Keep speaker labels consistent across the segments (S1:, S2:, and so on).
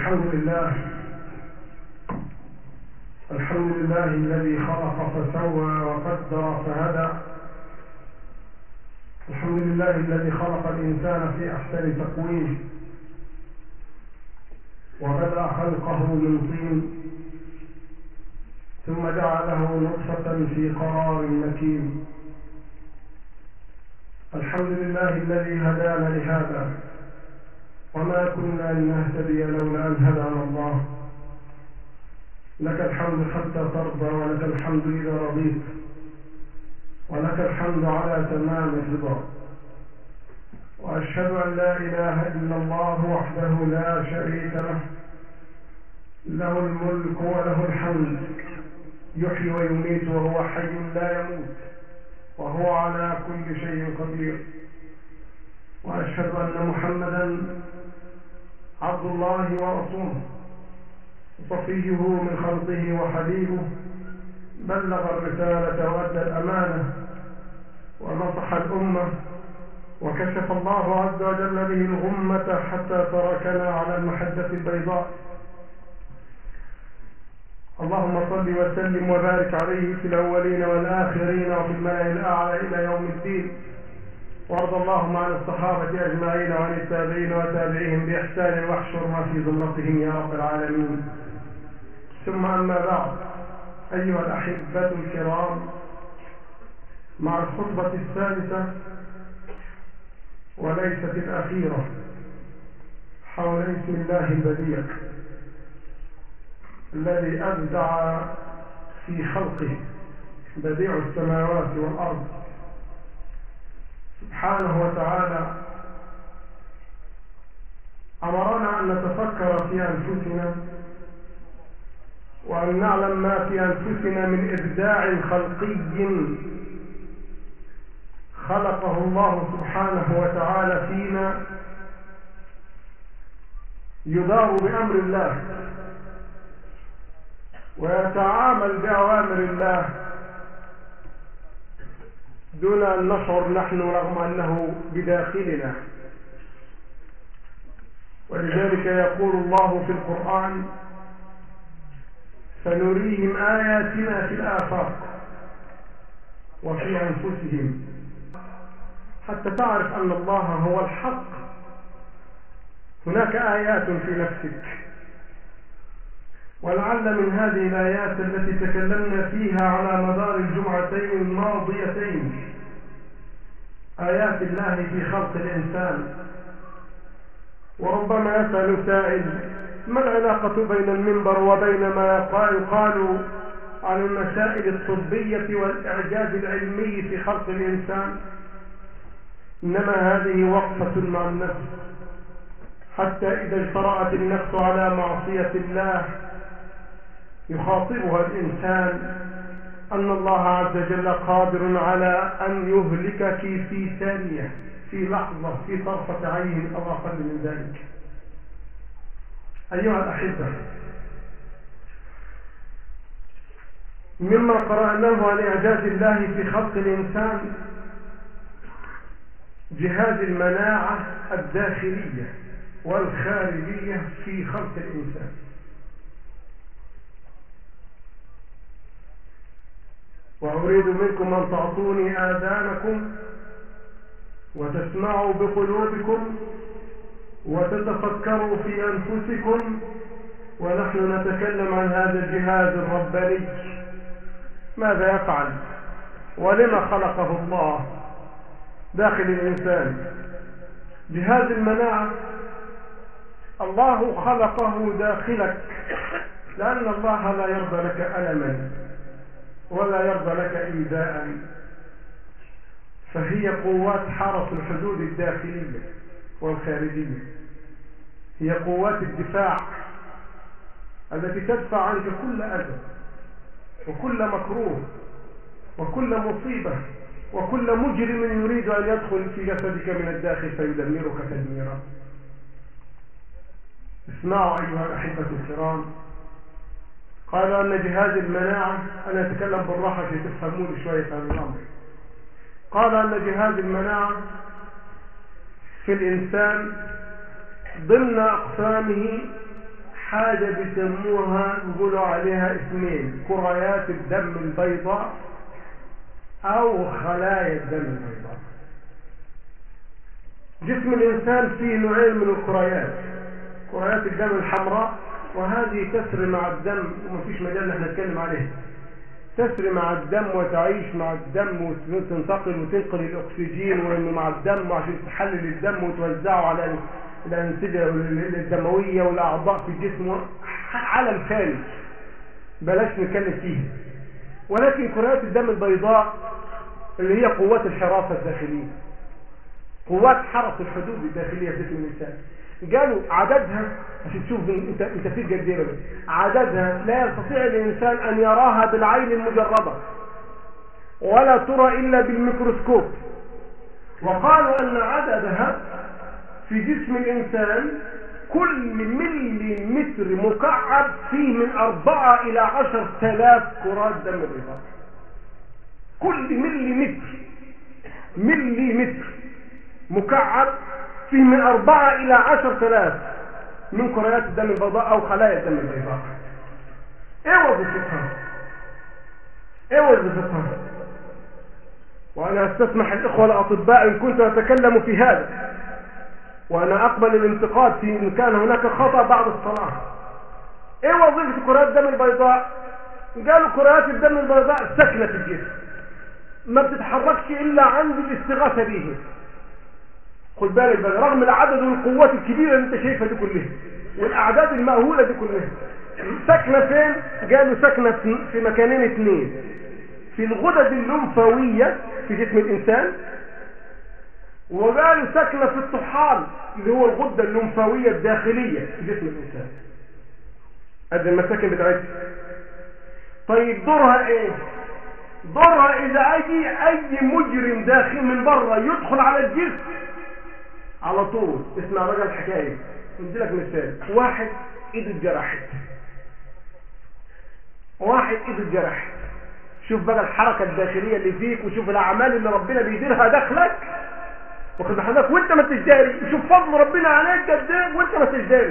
S1: الحمد لله الحمد لله الذي خلق فسوى وقدر فهدى الحمد لله الذي خلق الإنسان في أحسن تقويم وبدأ خلقه من طين ثم جعله نطفة في قرار مكين الحمد لله الذي هدانا لهذا وما كنا لنهتدي لولا أن هدانا الله لك الحمد حتى ترضى ولك الحمد إذا رضيت ولك الحمد على تمام الرضا وأشهد أن لا إله إلا الله وحده لا شريك له له الملك وله الحمد يحيي ويميت وهو حي لا يموت وهو على كل شيء قدير وأشهد أن محمدا عبد الله ورسوله صفيه من خلقه وحبيبه بلغ الرسالة وأدى الأمانة ونصح الأمة وكشف الله عز وجل به الغمة حتى تركنا على المحجة البيضاء اللهم صل وسلم وبارك عليه في الأولين والآخرين وفي الملأ الأعلى إلى يوم الدين وارض اللهم عن الصحابة أجمعين وعن التابعين وتابعيهم بإحسان واحشرنا في زمرتهم يا رب العالمين ثم أما بعد أيها الأحبة الكرام مع الخطبة الثالثة وليست الأخيرة حول اسم الله البديع الذي أبدع في خلقه بديع السماوات والأرض سبحانه وتعالى أمرنا أن نتفكر في أنفسنا وأن نعلم ما في أنفسنا من إبداع خلقي خلقه الله سبحانه وتعالى فينا يدار بأمر الله ويتعامل بأوامر الله دون أن نشعر نحن رغم أنه بداخلنا ولذلك يقول الله في القرآن سنريهم آياتنا في الآفاق وفي أنفسهم حتى تعرف أن الله هو الحق هناك آيات في نفسك ولعل من هذه الآيات التي تكلمنا فيها على مدار الجمعتين الماضيتين آيات الله في خلق الإنسان وربما يسأل سائل ما العلاقة بين المنبر وبين ما يقال عن المسائل الطبية والإعجاز العلمي في خلق الإنسان إنما هذه وقفة مع النفس حتى إذا اجترأت النفس على معصية الله يخاطبها الإنسان أن الله عز وجل قادر على أن يهلكك في ثانية في لحظة في طرفة عين أو أقل من ذلك أيها الأحبة مما قرأناه عن إعجاز الله في خلق الإنسان جهاز المناعة الداخلية والخارجية في خلق الإنسان وأريد منكم أن تعطوني آذانكم وتسمعوا بقلوبكم وتتفكروا في أنفسكم ونحن نتكلم عن هذا الجهاز الرباني ماذا يفعل ولما خلقه الله داخل الإنسان جهاز المناعة الله خلقه داخلك لأن الله لا يرضى لك ألما ولا يرضى لك إيذاء فهي قوات حرس الحدود الداخلية والخارجية هي قوات الدفاع التي تدفع عنك كل أذى وكل مكروه وكل مصيبة وكل مجرم يريد أن يدخل في جسدك من الداخل فيدمرك تدميرا اسمعوا أيها الأحبة الكرام قال أن جهاز المناعة أنا أتكلم بالراحة عشان تفهموا لي شوية عن الأمر قال أن جهاز المناعة في الإنسان ضمن أقسامه حاجة بيسموها بيقولوا عليها اسمين كريات الدم البيضاء او خلايا الدم البيضاء جسم الانسان فيه نوعين من الكريات كريات الدم الحمراء وهذه تسري مع الدم ومفيش مجال نحن نتكلم عليها تسري مع الدم وتعيش مع الدم وتنتقل وتنقل الاكسجين وانه مع الدم وعشان تحلل الدم وتوزعه على الانسجه الدمويه والاعضاء في الجسم عالم ثاني بلاش نتكلم فيه ولكن كريات الدم البيضاء اللي هي قوات الحراسه الداخليه قوات حرس الحدود الداخليه في جسم الانسان قالوا عددها عشان تشوف انت انت في قد ايه عددها لا يستطيع الانسان ان يراها بالعين المجرده ولا ترى الا بالميكروسكوب وقالوا ان عددها في جسم الانسان كل ملي متر مكعب فيه من أربعة إلى عشر تلاف كرات دم بيضاء كل ملي متر ملي متر مكعب فيه من أربعة إلى عشر تلاف من كريات الدم البيضاء أو خلايا الدم البيضاء إيه وظيفتها؟ إيه وظيفتها؟ وأنا أستسمح الإخوة الأطباء إن كنت أتكلم في هذا وأنا أقبل الانتقاد في إن كان هناك خطأ بعد الصلاة إيه وظيفة كريات الدم البيضاء؟ قالوا كريات الدم البيضاء سكنة في الجسم ما بتتحركش إلا عند الاستغاثة به خد بالك بقى رغم العدد والقوات الكبيرة اللي انت شايفها دي كلها والاعداد المأهولة دي كلها ساكنة فين قالوا ساكنة في مكانين اثنين في الغدد اللمفاوية في جسم الانسان وقالوا ساكنة في الطحال اللي هو الغدة اللمفاوية الداخلية في جسم الانسان ادي المساكن بتاعتها طيب دورها ايه دورها اذا اي اي مجرم داخل من بره يدخل على الجسم على طول اسمع بقى الحكايه ادي لك مثال واحد ايده اتجرحت واحد ايده اتجرحت شوف بقى الحركه الداخليه اللي فيك وشوف الاعمال اللي ربنا بيديرها داخلك واخد حضرتك وانت ما تجداري شوف فضل ربنا عليك قد ايه وانت ما تجداري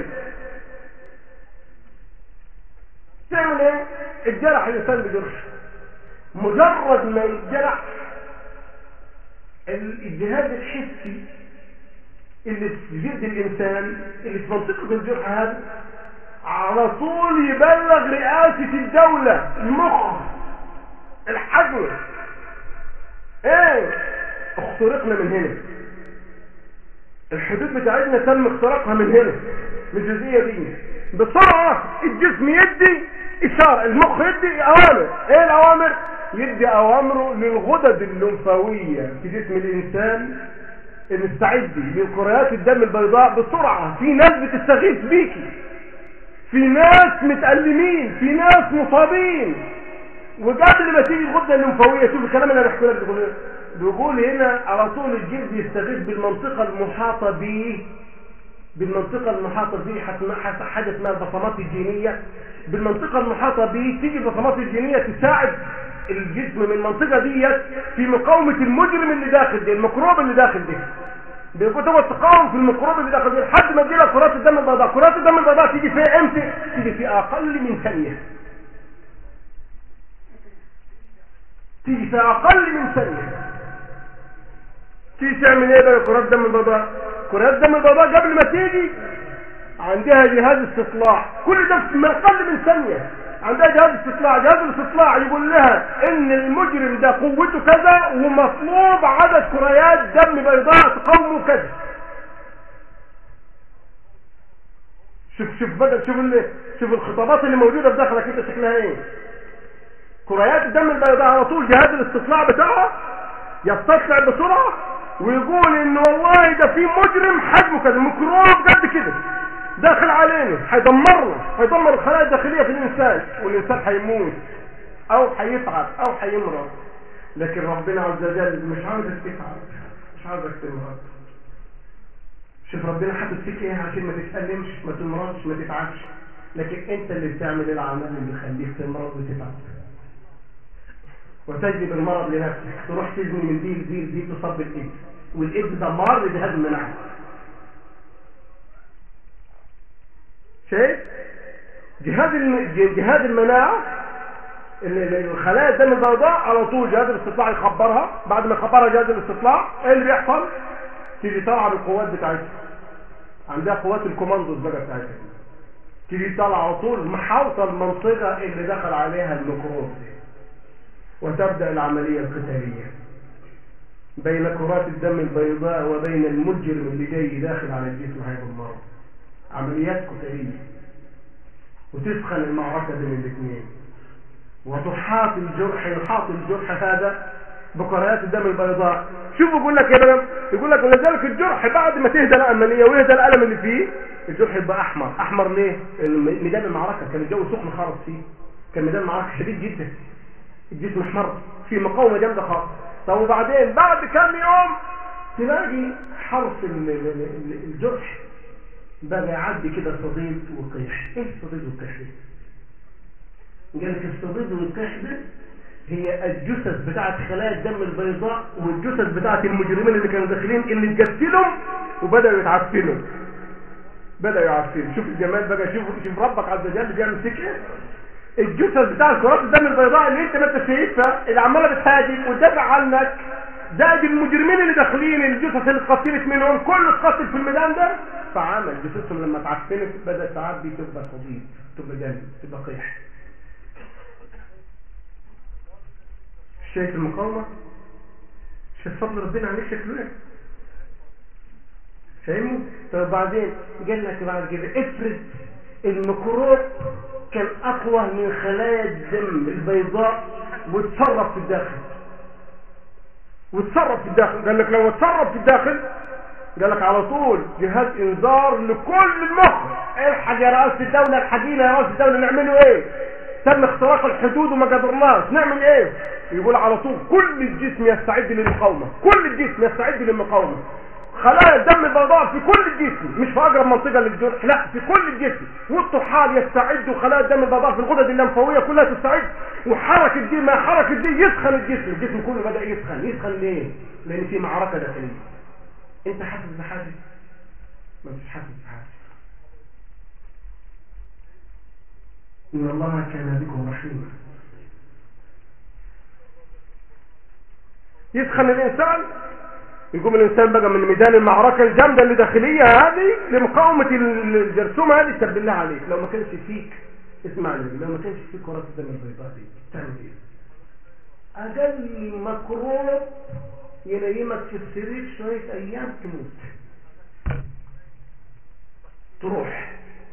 S1: تعمل ايه الجرح الانسان بجرح مجرد ما يتجرح الجهاز الحسي اللي في جلد الإنسان اللي في منطقة الجرح هذا على طول يبلغ رئاسة الدولة المخ الحجم ايه اخترقنا من هنا الحدود بتاعتنا تم اختراقها من هنا من الجزئية دي بسرعة الجسم يدي اشارة المخ يدي اوامر ايه الاوامر يدي اوامره للغدد اللمفاوية في جسم الانسان ان استعدي لكريات الدم البيضاء بسرعة في ناس بتستغيث بيكي في ناس متألمين في ناس مصابين وقبل ما تيجي الغدة الليمفاوية شوف الكلام اللي انا بحكي لك بيقول بيقول هنا على طول الجلد يستغيث بالمنطقة المحاطة به بالمنطقة المحاطة به حاجة اسمها البصمات الجينية بالمنطقة المحاطة به تيجي البصمات الجينية تساعد الجسم من المنطقة ديت في مقاومة المجرم اللي داخل دي الميكروب اللي داخل دي بيكون هو التقاوم في الميكروب اللي داخل دي لحد ما تجيلك كرات الدم البيضاء كرات الدم البيضاء تيجي في امتى تيجي في اقل من ثانية تيجي في اقل من ثانية تيجي تعمل ايه بقى كرات الدم البيضاء كرات الدم البيضاء قبل ما تيجي عندها جهاز استطلاع كل ده في اقل من ثانية عندها جهاز استطلاع جهاز الاستطلاع يقول لها ان المجرم ده قوته كذا ومطلوب عدد كريات دم بيضاء تقومه كذا شوف شوف بدل شوف اللي شوف الخطابات اللي موجوده في داخلك انت شكلها ايه كريات الدم البيضاء على طول جهاز الاستطلاع بتاعها يستطلع بسرعه ويقول ان والله ده في مجرم حجمه كذا ميكروب قد كده داخل علينا هيدمرنا هيدمر الخلايا الداخليه في الانسان والانسان هيموت او هيتعب او هيمرض لكن ربنا عز وجل مش عاوزك تتعب مش عاوزك تمرض شوف ربنا حاطط فيك ايه عشان ما تتألمش ما تمرضش ما تتعبش لكن انت اللي بتعمل الاعمال اللي بيخليك تمرض وتتعب وتجلب المرض لنفسك تروح تزني من دي لدي لدي تصاب بالايد والايد ده مرض بهذا المناعه شايف جهاز جهاز المناعة الخلايا الدم البيضاء على طول جهاز الاستطلاع يخبرها بعد ما يخبرها جهاز الاستطلاع ايه اللي بيحصل تيجي طالعه بالقوات بتاعتها عندها قوات الكوماندوز بقى بتاعتها تيجي طالعه على طول محاوطه المنطقه اللي دخل عليها الميكروب وتبدا العمليه القتاليه بين كرات الدم البيضاء وبين المجرم اللي جاي داخل على الجسم هذا المرض عمليات قتاليه وتسخن المعركه بين الاثنين وتحاط الجرح يحاط الجرح هذا بقريات الدم البيضاء شوف يقول لك يا بلد يقول لك ولذلك الجرح بعد ما تهدى العمليه ويهدى الالم اللي فيه الجرح يبقى احمر احمر ليه ميدان المعركه كان الجو سخن خالص فيه كان ميدان المعركه شديد جدا الجسم احمر في مقاومه جامده خالص طب وبعدين بعد كام يوم تلاقي حرف الجرح بقى يعدي كده صديد وقيح ايه الصديد والقيح قال لك الصديد والقيح ده هي الجثث بتاعت خلايا الدم البيضاء والجثث بتاعت المجرمين اللي كانوا داخلين اللي اتجسلوا وبداوا يتعفنوا بداوا يعفنوا شوف الجمال بقى شوف شوف ربك عز وجل بيعمل فيك ايه الجثث بتاع كرات الدم البيضاء اللي انت ما انت شايفها اللي عماله بتهاجم وتدافع عنك زائد المجرمين اللي داخلين الجثث اللي اتقتلت منهم كله اتقتل في الميدان ده فعمل جثثهم لما اتعفنت بدات تعدي تبقى صديد تبقى جلد تبقى قيح شايف المقاومة شايف فضل ربنا عليك شكله ايه فاهمني طب بعدين قال لك بعد كده افرض الميكروب كان اقوى من خلايا الدم البيضاء وتصرف في الداخل وتصرف في الداخل قال لك لو اتصرف في الداخل قال لك على طول جهاز انذار لكل المخ الحق يا رئاسة الدولة الحقينا يا رئاسة الدولة نعمله ايه تم اختراق الحدود وما قدرناش نعمل ايه يقول على طول كل الجسم يستعد للمقاومة كل الجسم يستعد للمقاومة خلايا الدم البيضاء في كل الجسم مش في اقرب منطقه للجرح لا في كل الجسم والطحال يستعد وخلايا الدم البيضاء في الغدد اللمفاويه كلها تستعد وحركه دي ما حركه دي يسخن الجسم الجسم كله بدا يسخن يسخن ليه لان في معركه داخليه انت حاسس بحاجه ما مش حاسس بحاجه ان الله كان بكم رحيما يسخن الانسان يقوم الانسان بقى من ميدان المعركه الجامده اللي داخليه هذه لمقاومه الجرثومه هذه تب بالله عليك لو ما كانش فيك اسمعني لو ما كانش فيك كرات الدم البيضاء دي تعمل ايه؟ اقل مكروب ينيمك في السرير شويه ايام تموت تروح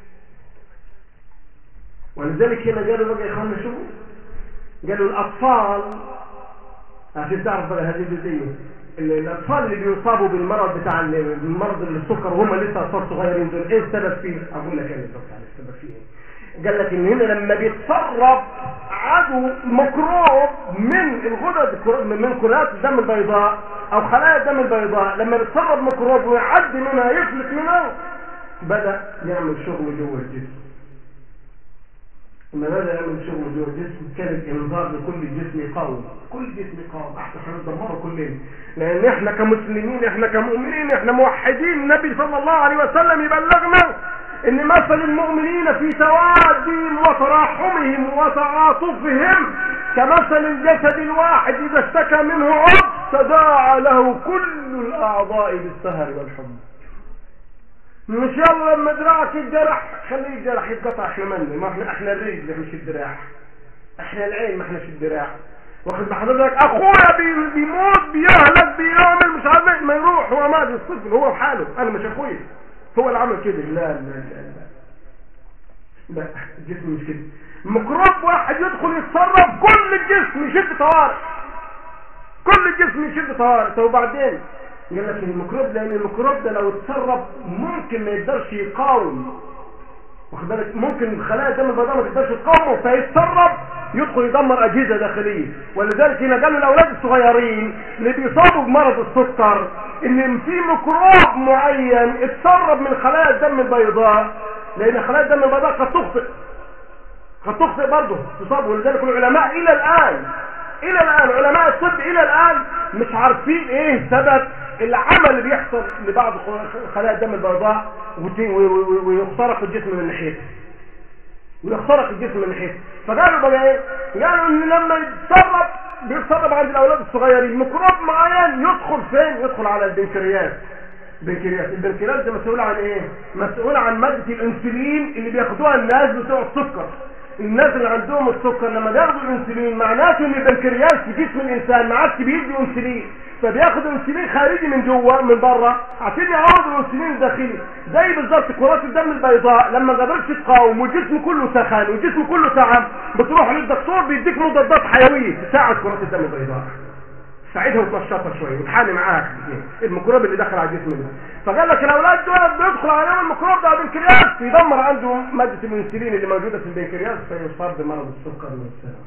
S1: ولذلك هنا قالوا بقى يا اخوانا شوفوا قالوا الاطفال عشان تعرف بقى هذه الجزئيه الاطفال اللي بيصابوا بالمرض بتاع المرض السكر وهم لسه اطفال صغيرين دول ايه السبب فيه اقول لك انا بالظبط على السبب فيه قال لك ان هنا لما بيتسرب عدو ميكروب من الغدد من كرات الدم البيضاء او خلايا الدم البيضاء لما بيتسرب ميكروب ويعدي منها يفلت منها بدا يعمل شغل جوه الجسم لما بدا يعمل شغل جوه الجسم كان الانذار لكل جسم يقاوم كل جسم يقاوم احنا هندمره كلنا لان احنا كمسلمين احنا كمؤمنين احنا موحدين النبي صلى الله عليه وسلم يبلغنا ان مثل المؤمنين في توادهم وتراحمهم وتعاطفهم كمثل الجسد الواحد اذا اشتكى منه عضو تداعى له كل الاعضاء بالسهر والحمى مش يلا لما دراعك يتجرح خليه يتجرح يتقطع احنا من ما احنا احنا الرجل مش الدراع احنا العين ما احناش الدراع واخد بحضرتك اخويا بي بيموت بيهلك بيعمل مش عارف ما يروح هو مات الطفل هو بحاله انا مش اخويا هو اللي عمل كده لا لا لا لا لا الجسم مش كده ميكروب واحد يدخل يتصرف كل الجسم يشد طوارئ كل الجسم يشد طوارئ طب وبعدين قال لك الميكروب لان الميكروب ده لو اتسرب ممكن ما يقدرش يقاوم واخد بالك ممكن خلايا الدم البيضاء ما تقدرش تقاومه فيتسرب يدخل يدمر اجهزه داخليه ولذلك هنا قالوا الاولاد الصغيرين اللي بيصابوا بمرض السكر ان في ميكروب معين اتسرب من خلايا الدم البيضاء لان خلايا الدم البيضاء قد تخطئ قد تخطئ برضه تصاب ولذلك العلماء الى الان الى الان علماء الطب الى الان مش عارفين ايه سبب العمل اللي بيحصل لبعض خلايا الدم البيضاء ويخترق الجسم من ناحيته ويخترق الجسم من ناحيته فقالوا بقى ايه قالوا ان لما يتسرب بيتسرب عند الاولاد الصغيرين ميكروب معين يدخل فين يدخل على البنكرياس البنكرياس البنكرياس ده مسؤول عن ايه مسؤول عن ماده الانسولين اللي بياخدوها الناس بتوع السكر الناس اللي عندهم السكر لما بياخدوا الانسولين معناته ان البنكرياس في جسم الانسان ما عادش بيدي انسولين فبياخد انسولين خارجي من جوه من بره عشان يعوض الانسولين الداخلي زي بالظبط كرات الدم البيضاء لما ما قدرتش تقاوم والجسم كله سخن والجسم كله تعب بتروح للدكتور بيديك مضادات حيويه تساعد كرات الدم البيضاء تساعدها وتنشطها شويه وتحامي معاها الميكروب اللي دخل على الجسم ده فقال لك الاولاد دول بيدخل عليهم الميكروب ده البنكرياس يدمر عندهم ماده الانسولين اللي موجوده في البنكرياس فيصاب بمرض السكر والسكر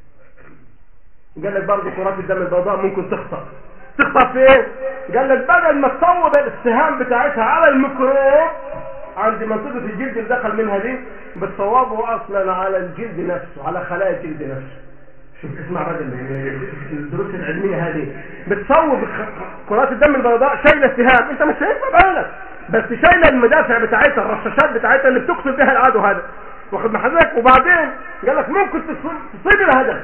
S1: قال لك برضه كرات الدم البيضاء ممكن تخطأ تخطأ في ايه قال لك بدل ما تصوب السهام بتاعتها على الميكروب عند منطقة الجلد اللي دخل منها دي بتصوبه اصلا على الجلد نفسه على خلايا الجلد نفسه شوف اسمع بقى الدروس العلمية هذه بتصوب كرات الدم البيضاء شايلة سهام انت مش شايفها بالك بس شايلة المدافع بتاعتها الرشاشات بتاعتها اللي بتقتل بها العدو هذا واخد محلك وبعدين قال لك ممكن تصيب الهدف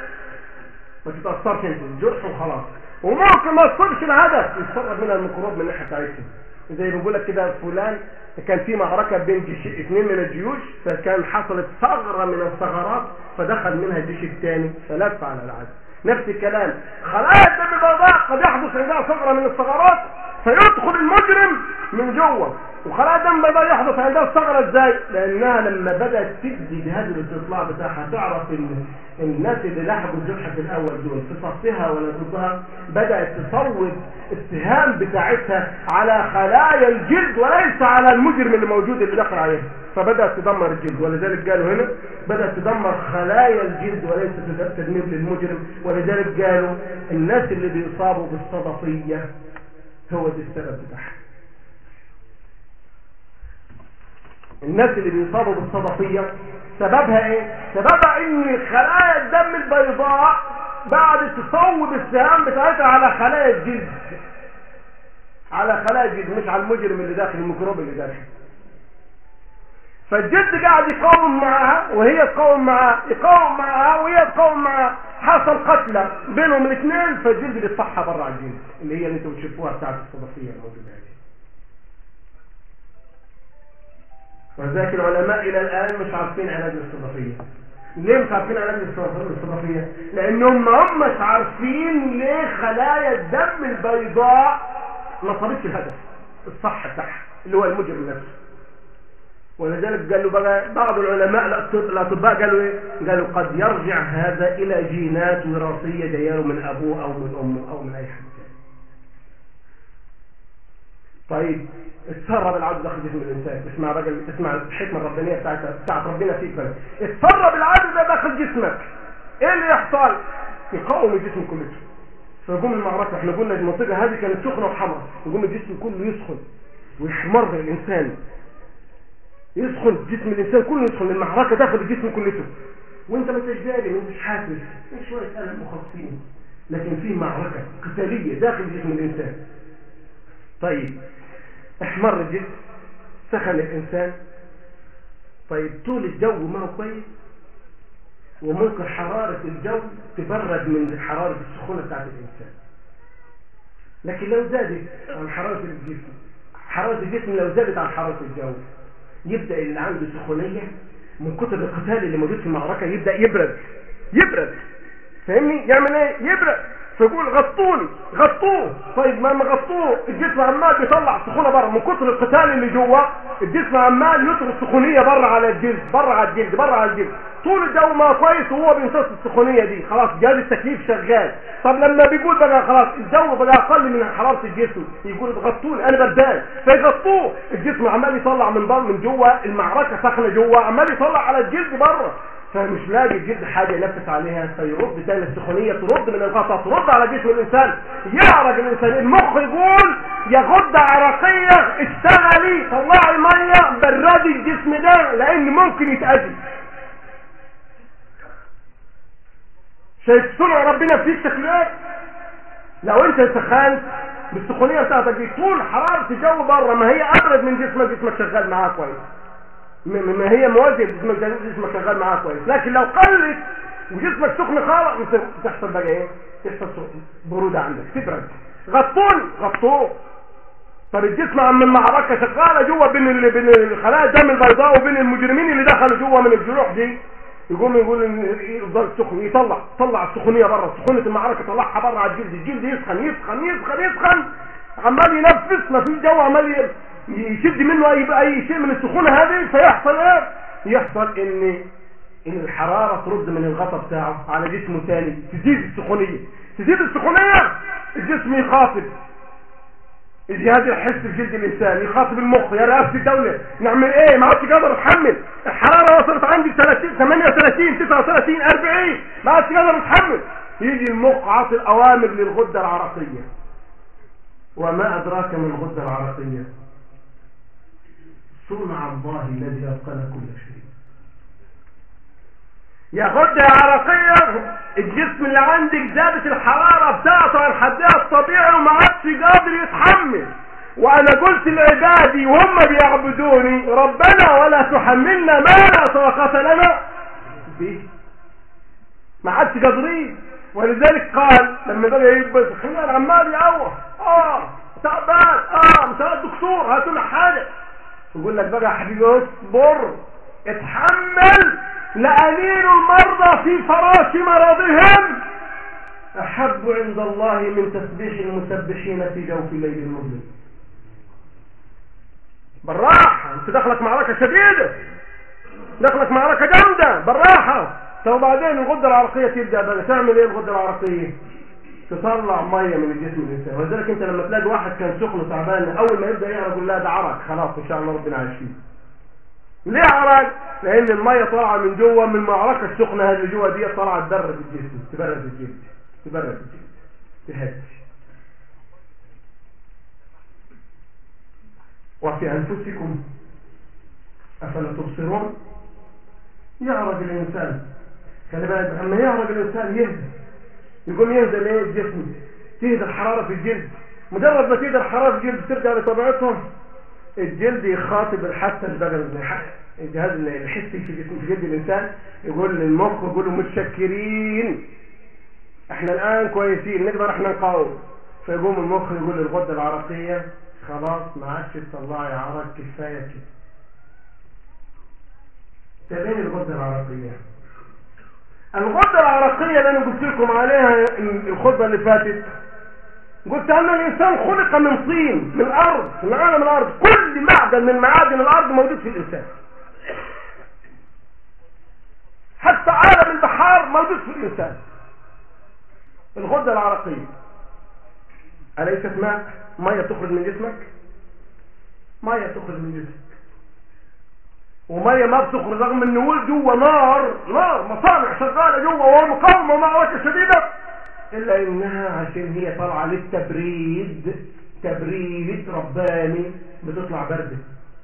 S1: ما تتأثرش انت الجرح وخلاص وممكن ما تصيبش الهدف يتسرب منها الميكروب من الناحيه بتاعتها زي ما بقول لك كده فلان كان في معركه بين جيش اثنين من الجيوش فكان حصلت ثغره من الثغرات فدخل منها الجيش الثاني فلف على العدو نفس الكلام خلايا الدم البيضاء قد يحدث عندها ثغره من الثغرات فيدخل المجرم من جوه وخلايا الدم البيضاء يحدث عندها الثغره ازاي؟ لانها لما بدات تدي جهاز الاستطلاع بتاعها تعرف ان الناس اللي لحقوا الجرح في الاول دول في صفها ولا ضدها بدات تصوب السهام بتاعتها على خلايا الجلد وليس على المجرم اللي موجود اللي دخل عليها فبدات تدمر الجلد ولذلك قالوا هنا بدات تدمر خلايا الجلد وليس تدمير للمجرم ولذلك قالوا الناس اللي بيصابوا بالصدفيه هو ده السبب بتاعها الناس اللي بيصابوا بالصدفيه سببها ايه سببها ان خلايا الدم البيضاء بعد تصوب السهام بتاعتها على خلايا الجلد على خلايا الجلد مش على المجرم اللي داخل الميكروب اللي داخل فالجلد قاعد يقاوم معها وهي تقاوم معاه يقاوم معها وهي تقاوم معاه حصل قتلى بينهم الاثنين فالجلد بيتصحى بره على الجلد اللي هي اللي انتم بتشوفوها بتاعت الصدفيه الموجوده هذه ولذلك العلماء الى الان مش عارفين علاج الصدفيه ليه مش عارفين علاج الصدفيه لانهم هم مش عارفين ليه خلايا الدم البيضاء ما صابتش الهدف الصح بتاعها اللي هو المجرم نفسه ولذلك قالوا بقى بعض العلماء الاطباء قالوا ايه قالوا قد يرجع هذا الى جينات وراثيه جايه من ابوه او من امه او من اي حد طيب اتسرب العدو داخل جسم الانسان اسمع بقى اسمع الحكمه الربانيه بتاعتها بتاعت ربنا فيك بقى اتسرب العدو ده داخل جسمك ايه اللي يحصل يقاوم الجسم كله فيقوم المعركه احنا قلنا المنطقه هذه كانت سخنه وحمراء يقوم الجسم كله يسخن ويحمر الانسان يسخن جسم الانسان كله يسخن المعركه داخل الجسم كلته وانت ما انتش داري ما انتش حاسس في شويه الم مخفين لكن في معركه قتاليه داخل جسم الانسان طيب احمر الجسم سخن الانسان طيب طول الجو ما هو كويس وممكن حرارة الجو تبرد من حرارة السخونة بتاعت الإنسان لكن لو زادت عن حرارة الجسم حرارة الجسم لو زادت عن حرارة الجو يبدأ اللي عنده سخونية من كتر القتال اللي موجود في المعركة يبدأ يبرد يبرد فاهمني يعمل ايه يبرد فيقول غطوني غطوه طيب ما ما غطوه الجسم عمال بيطلع سخونه بره من كتر القتال اللي جوه الجسم عمال يطرد السخونيه بره على الجلد بره على الجلد بره على الجلد طول الجو ما كويس وهو بيمتص السخونيه دي خلاص جهاز التكييف شغال طب لما بيقول بقى خلاص الجو بقى اقل من حراره الجسم يقول غطوني انا بردان فيغطوه الجسم عمال يطلع من بره من جوه المعركه سخنه جوه عمال يطلع على الجلد بره فمش لاقي الجلد حاجه ينفس عليها فيرد تاني السخونيه ترد من الغطاء ترد على جسم الانسان يعرج الانسان المخ يقول يا غده عرقيه اشتغلي طلعي ميه بردي الجسم ده لان ممكن يتاذي شايف صنع ربنا فيك شكلات لو انت سخنت بالسخونيه بتاعتك دي طول حراره الجو بره ما هي ابرد من جسمك جسمك شغال معاه كويس ما هي موازيه جسمك جسمك شغال معاه كويس لكن لو قلت وجسمك سخن خالص تحصل بقى ايه تحصل بروده عندك تبرد غطون غطوه طب الجسم عم المعركه شغاله جوه بين ال... بين الخلايا الدم البيضاء وبين المجرمين اللي دخلوا جوه من الجروح دي يقوم يقول ان يفضل سخن يطلع طلع السخونيه بره سخونه المعركه طلعها بره على الجلد الجلد يسخن يسخن يسخن يسخن عمال ينفس ما فيش جو عمال يشد منه اي اي شيء من السخونه هذه فيحصل ايه يحصل ان ان الحراره ترد من الغطاء بتاعه على جسمه ثاني تزيد السخونيه تزيد السخونيه الجسم يخاطب الجهاز يحس بجلد الانسان يخاطب المخ يا رئاسه الدوله نعمل ايه ما عادش قادر اتحمل الحراره وصلت عندي 30 38 39 40 ما عادش قادر اتحمل يجي المخ عاطي الاوامر للغده العرقيه وما ادراك ما الغده العرقيه صنع الله الذي اتقن كل شيء يا غدة عرقية الجسم اللي عندك زادت الحرارة بتاعته عن حدها الطبيعي وما عادش قادر يتحمل وانا قلت لعبادي وهم بيعبدوني ربنا ولا تحملنا ما لا طاقة لنا به ما عادش قادرين ولذلك قال لما بقى يبقى خلال عمال يقوى اه تعبان اه مش الدكتور هاتوا له حاجه يقول لك بقى يا حبيبي اصبر اتحمل لأنين المرضى في فراش مرضهم أحب عند الله من تسبيح المسبحين في جوف الليل المظلم بالراحة انت دخلك معركة شديدة دخلك معركة جامدة بالراحة طب بعدين الغدة العرقية تبدأ بقى تعمل ايه الغدة العرقية تطلع مية من الجسم الإنسان ولذلك انت لما تلاقي واحد كان سخن وتعبان اول ما يبدأ يعرف يقول لا ده عرق خلاص ان شاء الله ربنا عايشين ليه عرق لان المية طالعة من جوه من المعركة السخنة هذه جوه دي طالعة تبرد الجسم تبرد الجلد تبرد الجلد تهدي وفي أنفسكم أفلا تبصرون يعرج الإنسان خلي بالك أما يعرج الإنسان يهدى يقوم يهدى ليه الجسم تهدى الحرارة في الجلد مجرد ما تهدى الحرارة في الجلد ترجع لطبيعتها الجلد يخاطب الحاسة الجهاز الحسي في جسم في جلد الإنسان يقول للمخ يقول له متشكرين احنا الآن كويسين نقدر احنا نقاوم فيقوم المخ يقول للغدة العرقية خلاص ما عادش تطلعي عرق كفاية كده تبين الغدة العرقية الغدة العرقية اللي انا قلت لكم عليها الخطبة اللي فاتت قلت ان الانسان خلق من طين من الارض من عالم الارض كل معدن من معادن الارض موجود في الانسان حتى عالم البحار موجود في الانسان الغدة العرقية أليست ماء مية تخرج من جسمك مية تخرج من جسمك ومية ما بتخرج رغم ان جوه نار نار مصانع شغالة جوه ومقاومة معركة شديدة الا انها عشان هي طالعة للتبريد تبريد رباني بتطلع باردة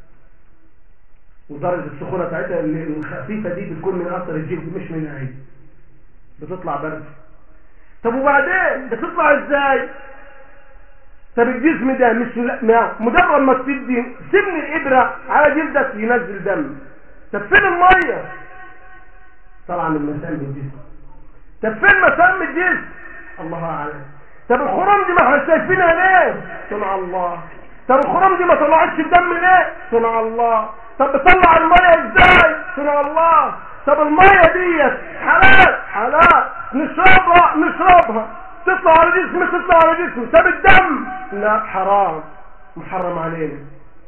S1: ودرجة السخونة بتاعتها الخفيفة دي بتكون من اثر الجلد مش من العين بتطلع باردة طب وبعدين بتطلع ازاي طب الجسم ده مش مجرد ما تدي سن الابره على جلدك ينزل دم طب فين الميه طبعا المسام الجسم طب فين مسام الجسم الله اعلم طب الخرم دي ما احنا شايفينها ليه صنع الله طب الخرم دي ما طلعتش الدم ليه صنع الله طب بطلع الميه ازاي صنع الله طب الميه ديت حلال حلال نشربها نشربها تطلع على جسمي تطلع على جسمي طب الدم لا حرام محرم علينا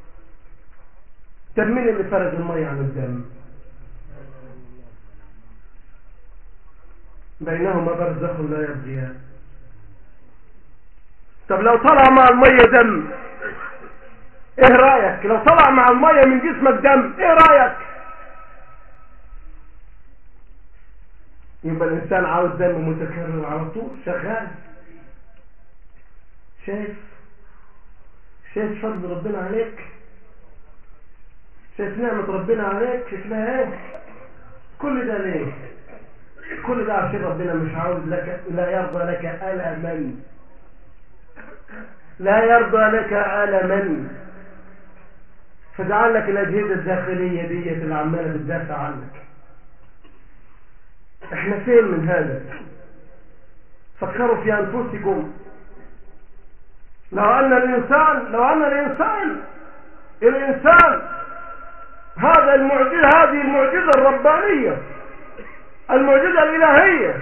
S1: طب مين اللي فرز المية عن الدم بينهما برزخ لا يبغيان طب لو طلع مع المية دم ايه رأيك لو طلع مع المية من جسمك دم ايه رأيك يبقى الإنسان عاوز دم متكرر على طول شغال شايف شايف فضل ربنا عليك شايف نعمة ربنا عليك شكلها ايه كل ده ليه كل ده عشان ربنا مش عاوز لك لا يرضى لك ألما لا يرضى لك ألما فجعل لك الأجهزة الداخلية دي اللي عمالة بتدافع عنك احنا فين من هذا فكروا في أنفسكم لو أن الإنسان لو أن الإنسان الإنسان هذا المعجزة هذه المعجزة الربانية المعجزة الإلهية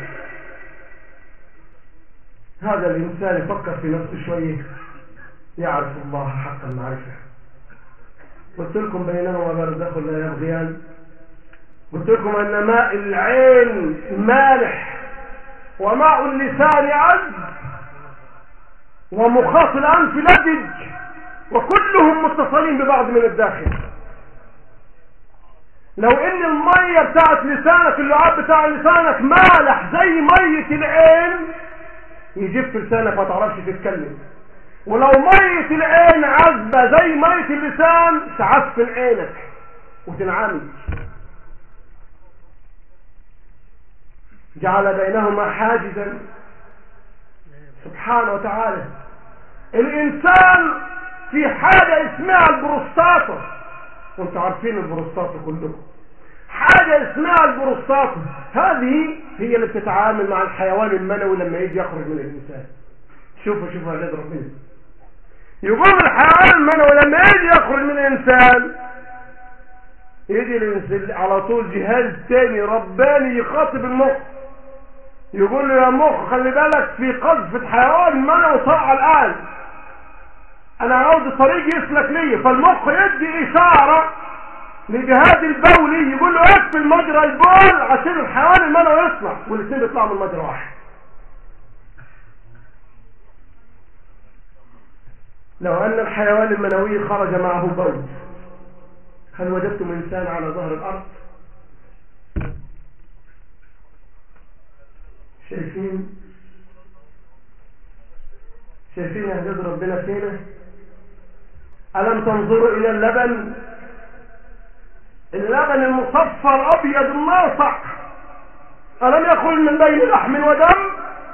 S1: هذا الإنسان يفكر في نفسه شوية يعرف الله حق المعرفة قلت لكم بينهما برزخ لا يبغيان قلت لكم أن ماء العين مالح وماء اللسان عذب ومخاط الأنف لدج وكلهم متصلين ببعض من الداخل لو ان المية بتاعت لسانك اللعاب بتاع لسانك مالح زي مية العين يجيب في لسانك ما تعرفش تتكلم ولو مية العين عذبة زي مية اللسان تعفن عينك وتنعمي جعل بينهما حاجزا سبحانه وتعالى الانسان في حاجة اسمها البروستاتا وانتم عارفين البروستاتا كلكم حاجة اسمها البروستاتا هذه هي اللي بتتعامل مع الحيوان المنوي لما يجي يخرج من الانسان شوفوا شوفوا يا ربنا يقوم الحيوان المنوي لما يجي يخرج من الانسان يجي الانسان على طول جهاز تاني رباني يخاطب المخ يقول له يا مخ خلي بالك في قذفة حيوان منوي طاعة الآن أنا عاوز طريق يسلك لي فالمخ يدي إشارة لجهاز البولي يقول له اقفل مجرى البول عشان الحيوان المنوي يطلع والاثنين بيطلعوا من مجرى واحد لو أن الحيوان المنوي خرج معه بول هل وجدتم إنسان على ظهر الأرض شايفين شايفين إعجاز ربنا فينا ألم تنظروا إلى اللبن اللبن المصفر أبيض الناصع ألم يخل من بين لحم ودم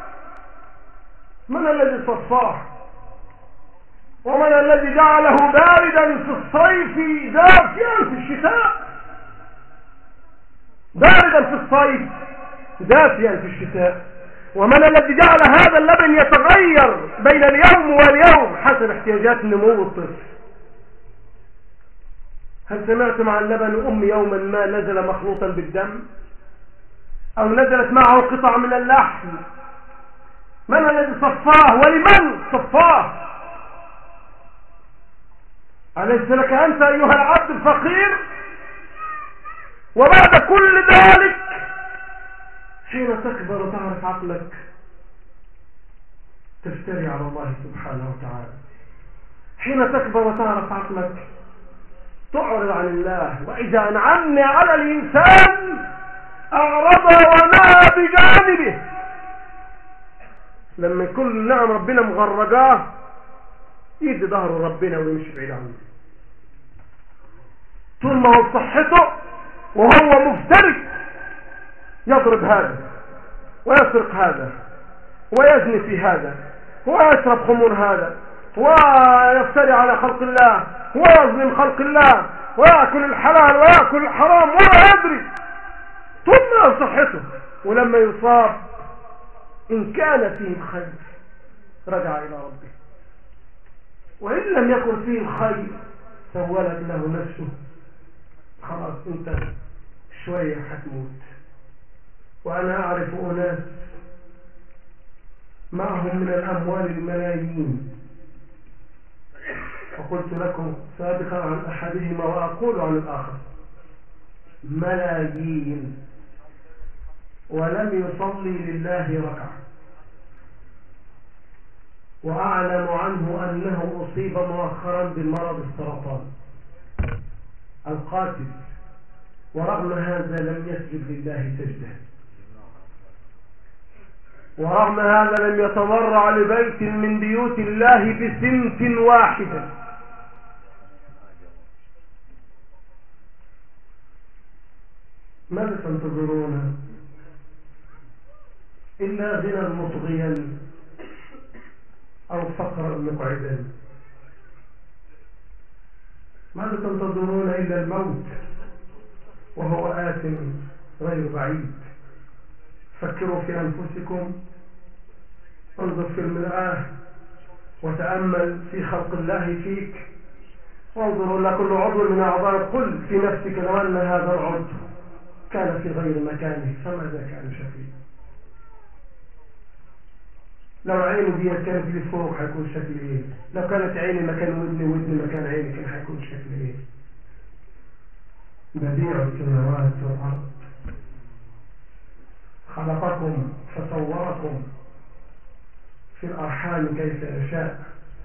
S1: من الذي صفاه ومن الذي جعله باردا في الصيف دافئا في الشتاء باردا في الصيف دافئا في الشتاء ومن الذي جعل هذا اللبن يتغير بين اليوم واليوم حسب احتياجات نمو الطفل هل سمعتم عن لبن أم يوما ما نزل مخلوطا بالدم أو نزلت معه قطع من اللحم من الذي صفاه ولمن صفاه أليس لك أنت أيها العبد الفقير وبعد كل ذلك حين تكبر وتعرف عقلك تفتري على الله سبحانه وتعالى حين تكبر وتعرف عقلك تعرض عن الله وإذا أنعمنا على الإنسان أعرض ونهى بجانبه لما يكون نعم ربنا مغرقاه يدي ظهره ربنا ويمشي بعيد عنه طول ما هو صحته وهو مفترس يضرب هذا ويسرق هذا ويزني في هذا ويشرب خمور هذا ويفتري على خلق الله ويظلم خلق الله ويأكل الحلال ويأكل الحرام ولا يدري ثم صحته ولما يصاب إن كان فيه الخير رجع إلى ربه وإن لم يكن فيه الخير سولت له نفسه خلاص انت شوية حتموت وأنا أعرف أناس معهم من الأموال الملايين وقلت لكم سابقا عن أحدهما وأقول عن الآخر ملايين ولم يصلي لله ركعة وأعلم عنه أنه أصيب مؤخرا بمرض السرطان القاتل ورغم هذا لم يسجد لله سجده ورغم هذا لم يتضرع لبيت من بيوت الله بسمت واحدة ماذا تنتظرون إلا غنى مطغيا أو فقرا مقعدا ماذا تنتظرون إلا الموت وهو آت غير بعيد فكروا في أنفسكم انظر في المرآة وتأمل في خلق الله فيك وانظر إلى كل عضو من أعضاء قل في نفسك لو أن هذا العضو كان في غير مكانه فماذا كان شكله لو عينه دي كانت لي فوق هيكون شكل ايه لو كانت عيني مكان ودني ودني مكان عيني كان هيكون شكل ايه بديع السماوات والارض خلقكم فصوركم في الارحام كيف يشاء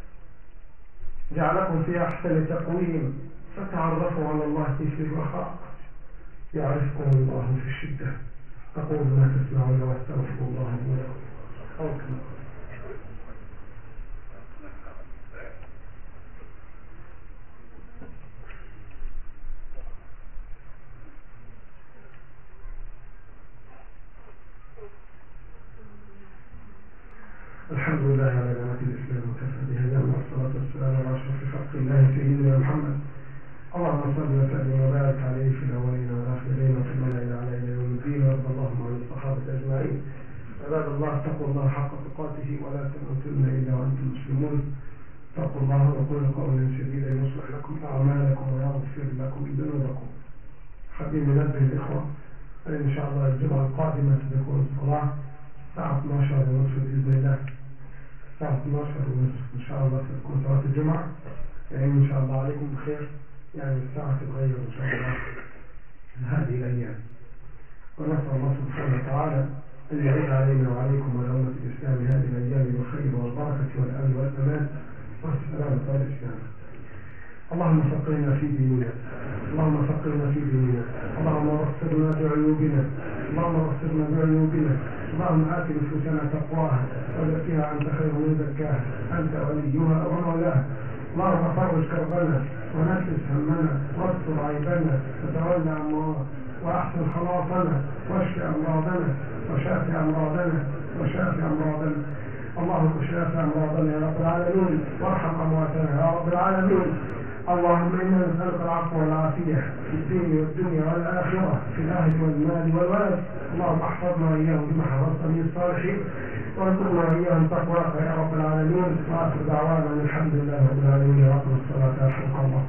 S1: جعلكم في احسن تقويم فتعرفوا على الله في الرخاء يعرفكم الله في الشده اقول ما تسمعون واستغفر الله لي ولكم او كما الحمد لله على نعمة الإسلام وكفى بها نعمة والصلاة والسلام على أشرف خلق الله سيدنا محمد اللهم صل وسلم وبارك عليه في الأولين والآخرين وفي الملائكة على يوم الدين وارض اللهم عن الصحابة أجمعين عباد الله اتقوا الله حق تقاته ولا تموتن إلا وأنتم مسلمون اتقوا الله وقولوا قولا سديدا يصلح لكم أعمالكم ويغفر لكم ذنوبكم حبيبي ننبه الإخوة إن شاء الله الجمعة القادمة ستكون الصلاة الساعة 12 ونصف بإذن الله الساعة 12 ونصف إن شاء الله ستكون صلاة الجمعة يعني إن شاء الله عليكم بخير يعني الساعة تتغير إن شاء الله هذه الأيام ونسأل الله سبحانه وتعالى أن يعيد علينا وعليكم ولأمة الإسلام هذه الأيام بالخير والبركة والأمن والأمان والسلامة والإسلام اللهم فقهنا في ديننا اللهم فقهنا في ديننا اللهم وفقنا بعيوبنا اللهم وفقنا بعيوبنا اللهم آت نفوسنا تقواها وزكها أنت خير من زكاها أنت وليها ومولاها اللهم فرج كربنا ونفس همنا واستر عيبنا وتولى أمرنا وأحسن خلاصنا واشف أمراضنا وشاف أمراضنا وشاف أمراضنا اللهم شاف أمراضنا يا رب العالمين وارحم أمواتنا يا رب العالمين اللهم إنا نسألك العفو والعافية في الدين والدنيا والآخرة في الأهل والمال والولد اللهم احفظنا وإياهم بما حفظت من الصالحين وارزقنا وإياهم تقواك يا رب العالمين وآخر دعوانا الحمد لله رب العالمين وأقم الصلاة يرحمك الله